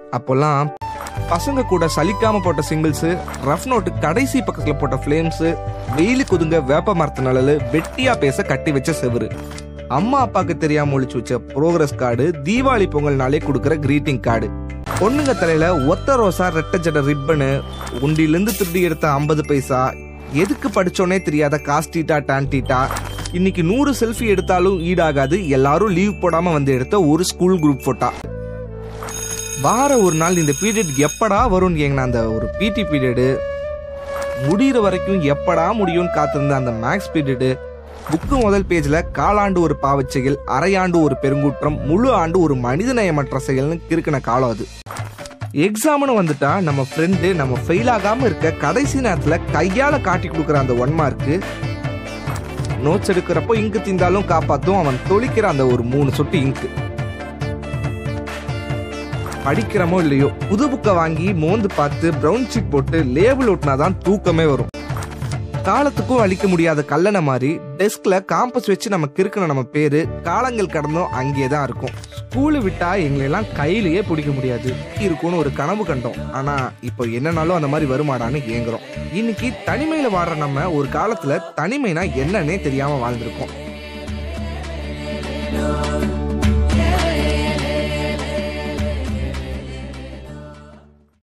அப்போல்லாம் பசங்க கூட சலிக்காம போட்ட சிங்கிள்ஸ் ரஃப் நோட்டு கடைசி பக்கத்துல போட்ட ஃபிளேம்ஸ் வெயிலு குதுங்க வேப்ப மரத்து நிழலு வெட்டியா பேச கட்டி வச்ச செவுரு அம்மா அப்பாக்கு தெரியாம ஒளிச்சு வச்ச ப்ரோக்ரஸ் கார்டு தீபாவளி பொங்கல்னாலே கொடுக்குற கிரீட்டிங் கார்டு பொண்ணுங்க தலையில ஒத்த ரோசா ரெட்டை ஜட ரிப்பனு உண்டிலிருந்து திருடி எடுத்த ஐம்பது பைசா எதுக்கு படிச்சோன்னே தெரியாத காஸ்டீட்டா டான்டீட்டா இன்னைக்கு நூறு செல்ஃபி எடுத்தாலும் ஈடாகாது எல்லாரும் லீவ் போடாம வந்து எடுத்த ஒரு ஸ்கூல் குரூப் போட்டா வார ஒரு நாள் இந்த பீரியட் எப்படா வரும்னு ஏங்கின அந்த ஒரு பிடி பீரியடு முடியிற வரைக்கும் எப்படா முடியும்னு காத்திருந்த அந்த மேக்ஸ் பீரியடு புக்கு முதல் பேஜ்ல காலாண்டு ஒரு பாவச் செயல் அரையாண்டு ஒரு பெருங்குற்றம் முழு ஆண்டு ஒரு மனிதநேயமற்ற செயல்னு கிறுக்கின காலம் அது எக்ஸாம்னு வந்துட்டா நம்ம ஃப்ரெண்டு நம்ம ஃபெயில் ஆகாம இருக்க கடைசி நேரத்துல கையால காட்டி கொடுக்குற அந்த ஒன் மார்க்கு நோட்ஸ் எடுக்கிறப்போ இங்கு தீந்தாலும் காப்பாத்தும் அவன் தொளிக்கிற அந்த ஒரு மூணு சொட்டு இங்கு படிக்கிறமோ இல்லையோ புது புக்கை வாங்கி மோந்து பார்த்து ப்ரௌன் ஷீட் போட்டு லேபிள் ஒட்டினாதான் தூக்கமே வரும் காலத்துக்கும் அழிக்க முடியாத கல்லணை மாதிரி டெஸ்க்ல காம்பஸ் வச்சு நம்ம கிறுக்கின நம்ம பேரு காலங்கள் கடந்தும் அங்கேயே தான் இருக்கும் ஸ்கூலு விட்டா எங்களெல்லாம் கையிலேயே பிடிக்க முடியாது இருக்கும்னு ஒரு கனவு கண்டோம் ஆனா இப்போ என்னனாலும் அந்த மாதிரி வருமாடான்னு ஏங்குறோம் இன்னைக்கு தனிமையில வாடுற நம்ம ஒரு காலத்துல தனிமைனா என்னன்னே தெரியாம வாழ்ந்திருக்கோம்